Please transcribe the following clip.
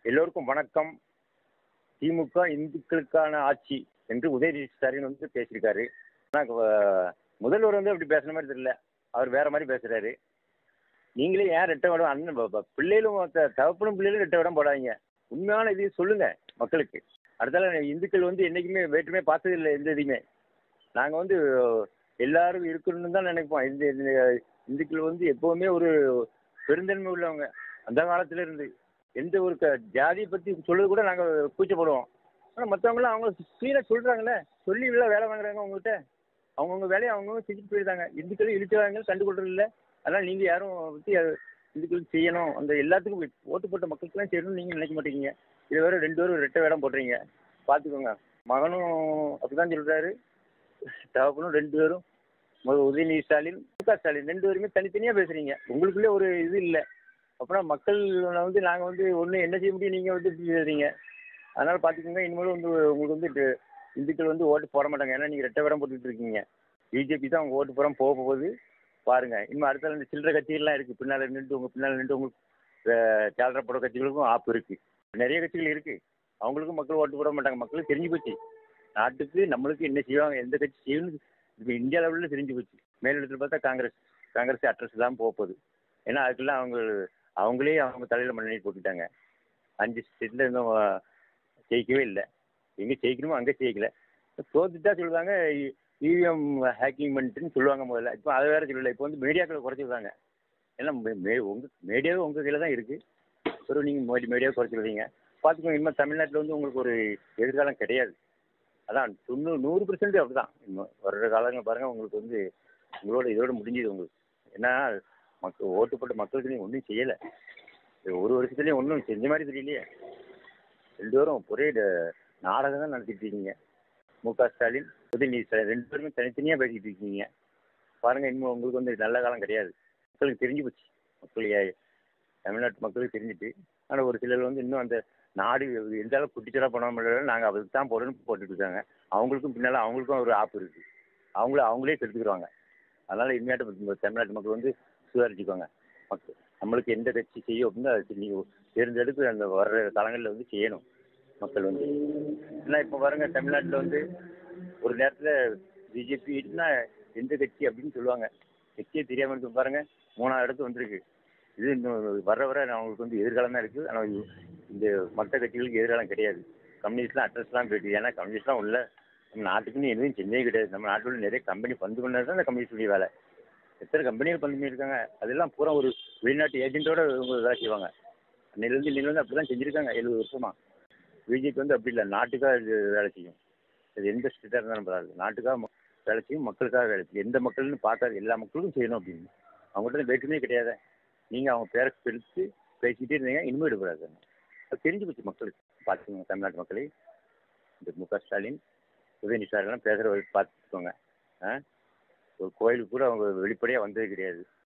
எல்லோருக்கும் வணக்கம் திமுக இந்துக்களுக்கான ஆட்சி என்று உதயநிதி ஸ்டாலின் வந்து பேசியிருக்காரு ஆனால் அஹ், முதல்வர் வந்து அப்படி பேசுன மாதிரி தெரியல அவர் வேற மாதிரி பேசுறாரு நீங்களே ஏன் ரெட்டை வேடம் அண்ணன் ப- ப- பிள்ளைகளும் த- தகப்பனும் பிள்ளைகளும் ரெட்டை வேடம் போடாதீங்க உண்மையான இது சொல்லுங்க மக்களுக்கு அடுத்தால இந்துக்கள் வந்து என்னைக்குமே வேற்றுமே பார்த்தது இல்லை எந்த இதையுமே நாங்கள் வந்து எல்லாரும் இருக்கணும்னு தான் நினைப்போம் இந்த இந்த இந்துக்கள் வந்து எப்போவுமே ஒரு பெருந்தன்மை உள்ளவங்க அந்த காலத்துல இருந்து எந்த ஒரு க ஜாதியை பற்றி சொல்றது கூட நாங்கள் கூச்சப்படுவோம் ஆனால் மற்றவங்களாம் அவங்க க்ளீனாக சொல்கிறாங்களே சொல்லி இல்லை வேலை வாங்குறாங்க அவங்ககிட்ட அவங்கவுங்க வேலையை அவங்கவுங்க செஞ்சுட்டு போயிருந்தாங்க இந்துக்களும் இழுத்துவாங்க கண்டுகொள்றது இல்லை அதனால் நீங்கள் யாரும் பற்றி இந்துக்களுக்கு செய்யணும் அந்த எல்லாத்துக்கும் போய் ஓட்டு போட்ட மக்களுக்கெல்லாம் செய்யணும்னு நீங்கள் நினைக்க மாட்டேங்க இது வேற ரெண்டு பேரும் ரெட்டை வேடம் போடுறீங்க பார்த்துக்கோங்க மகனும் அப்படிதான் சொல்கிறாரு தகப்பனும் ரெண்டு பேரும் முதல் உதயநிதி ஸ்டாலின் மு க ஸ்டாலின் ரெண்டு பேருமே தனித்தனியாக பேசுகிறீங்க உங்களுக்குள்ளே ஒரு இது இல்லை அப்படின்னா மக்கள் வந்து நாங்கள் வந்து ஒன்று என்ன செய்ய முடியும் நீங்கள் வந்து இப்படி பேசுறீங்க அதனால் பார்த்துக்கோங்க இனிமேல் வந்து உங்களுக்கு வந்து இது- இந்துக்கள் வந்து ஓட்டு போட மாட்டாங்க ஏன்னா நீங்கள் ரெட்டை வேடம் போட்டுட்டு இருக்கீங்க பிஜேபி தான் உங்கள் ஓட்டு புறம் போக போகுது பாருங்க இனிமேல் அடுத்த இந்த சில்லறை கட்சிகள்லாம் இருக்குது பின்னால் நின்று உங்கள் பின்னால் நின்று உங்களுக்கு சேலரை போட கட்சிகளுக்கும் ஆப்பு இருக்குது நிறைய கட்சிகள் இருக்குது அவங்களுக்கும் மக்கள் ஓட்டு போட மாட்டாங்க மக்களுக்கு தெரிஞ்சு போச்சு நாட்டுக்கு நம்மளுக்கு என்ன செய்வாங்க எந்த கட்சி செய்யணும் இப்போ இந்தியா லெவலில் தெரிஞ்சு போச்சு மேலிடத்தில் பார்த்தா காங்கிரஸ் காங்கிரஸ் அட்ரஸ் தான் போக போகுது ஏன்னா அதுக்கெல்லாம் அவங்க அவங்களே அவங்க தலையில் மண்ணெண்ணி போட்டுட்டாங்க அஞ்சு ஸ்டேட்டில் இன்னும் ஜெயிக்கவே இல்லை எங்கே ஜெயிக்கணுமோ அங்கே ஜெயிக்கல தோத்துட்டா சொல்லுவாங்க இவிஎம் ஹேக்கிங் பண்ணிட்டுன்னு சொல்லுவாங்க முதல்ல இப்போ அதை வேற சொல்லல இப்போ வந்து மீடியாக்களை குறைச்சிருக்காங்க ஏன்னா மே- மே உங்கள் மீடியாவே உங்கள் கையில் தான் இருக்குது ஒரு நீங்கள் மோடி மீடியாவை குறைச்சிருக்கீங்க பார்த்துக்கோங்க இனிமேல் தமிழ்நாட்டில் வந்து உங்களுக்கு ஒரு எதிர்காலம் கிடையாது அதான் தொண்ணூறு நூறு பர்சன்ட் அப்படி தான் இன்னும் வர்ற காலங்கள் பாருங்கள் உங்களுக்கு வந்து உங்களோட இதோட முடிஞ்சது உங்களுக்கு ஏன்னா மக்கள் ஓட்டு போட்ட மக்களுக்கு நீங்கள் ஒன்றும் செய்யலை ஒரு வருஷத்துலேயும் ஒன்றும் செஞ்ச மாதிரி தெரியலையே ரெண்டு பேரும் ஒரே ட- நாடகம் தான் நடத்திட்டு இருக்கீங்க மு க ஸ்டாலின் உதயநிதி ஸ்டாலின் ரெண்டு பேருமே தனித்தனியாக பேசிட்டு இருக்கீங்க பாருங்கள் இன்னும் உங்களுக்கு வந்து நல்ல காலம் கிடையாது மக்களுக்கு தெரிஞ்சு போச்சு மக்கள் ஏ- தமிழ்நாட்டு மக்களுக்கு தெரிஞ்சுட்டு ஆனால் ஒரு சிலர் வந்து இன்னும் அந்த நாடு எந்த அளவுக்கு குட்டிச்சலாக பண்ணாமல் நாங்கள் அதுக்கு தான் போடணும்னு போட்டுட்டு இருக்காங்க அவங்களுக்கும் பின்னால் அவங்களுக்கும் ஒரு ஆப்பு இருக்குது அவங்கள அவங்களே கெடுத்துக்கிடுவாங்க அதனால் இனிமேட்டு தமிழ்நாட்டு மக்கள் வந்து சுதாரிச்சுக்கோங்க மக்கள் நம்மளுக்கு எந்த கட்சி செய்யும் அப்படின்னு அதை நீங்கள் தேர்ந்தெடுத்து அந்த வர்ற காலங்களில் வந்து செய்யணும் மக்கள் வந்து ஏன்னா இப்போ பாருங்க தமிழ்நாட்டில் வந்து ஒரு நேரத்தில் பிஜேபின்னா எந்த கட்சி அப்படின்னு சொல்லுவாங்க கட்சியே தெரியாமல் இருக்கு பாருங்க மூணாவது இடத்து வந்திருக்கு இது இன்னும் வர வர அவங்களுக்கு வந்து எதிர்காலம் தான் இருக்குது ஆனால் இந்த மற்ற கட்சிகளுக்கு எதிர்காலம் கிடையாது கம்யூனிஸ்ட்லாம் அட்ரஸ்லாம் போயிட்டு ஏன்னா கம்யூனிஸ்ட்லாம் உள்ள நம்ம நாட்டுக்குன்னு எதுவும் செஞ்சே கிடையாது நம்ம நாட்டுல நிறைய கம்பெனி பந்து பண்ணது தான் அந்த கம்யூனிஸ்டுடைய வேலை எத்தனை கம்பெனிகள் பந்து பண்ணியிருக்காங்க அதெல்லாம் பூரா ஒரு வெளிநாட்டு ஏஜென்ட்டோட இவங்க வேலை செய்வாங்க அன்னையிலேருந்து இன்னிலேருந்து அப்படி தான் செஞ்சுருக்காங்க எழுபது வருஷமா பிஜேபி வந்து அப்படி இல்லை நாட்டுக்காக இது வேலை செய்யும் அது எந்த ஸ்டேட்டாக இருந்தாலும் பரவாயில்ல நாட்டுக்காக ம- வேலை செய்யும் மக்களுக்காக வேலை செய்யும் எந்த மக்கள்னு பார்க்காது எல்லா மக்களுக்கும் செய்யணும் அப்படின்னு அவங்கள்ட்ட வேற்றுமையே கிடையாது நீங்கள் அவங்க பேரை பிரித்து பேசிக்கிட்டே இருந்தீங்க இனிமேல் எடுக்கூடாது அது தெரிஞ்சு போச்சு மக்களுக்கு பார்த்துக்கோங்க தமிழ்நாட்டு மக்களே இந்த மு க ஸ்டாலின் உதயநிதி ஸ்டாலின்லாம் பேசுகிற பார்த்துக்கோங்க ஆ ஒரு கோயிலுக்கு கூட அவங்க வெளிப்படையாக வந்தது கிடையாது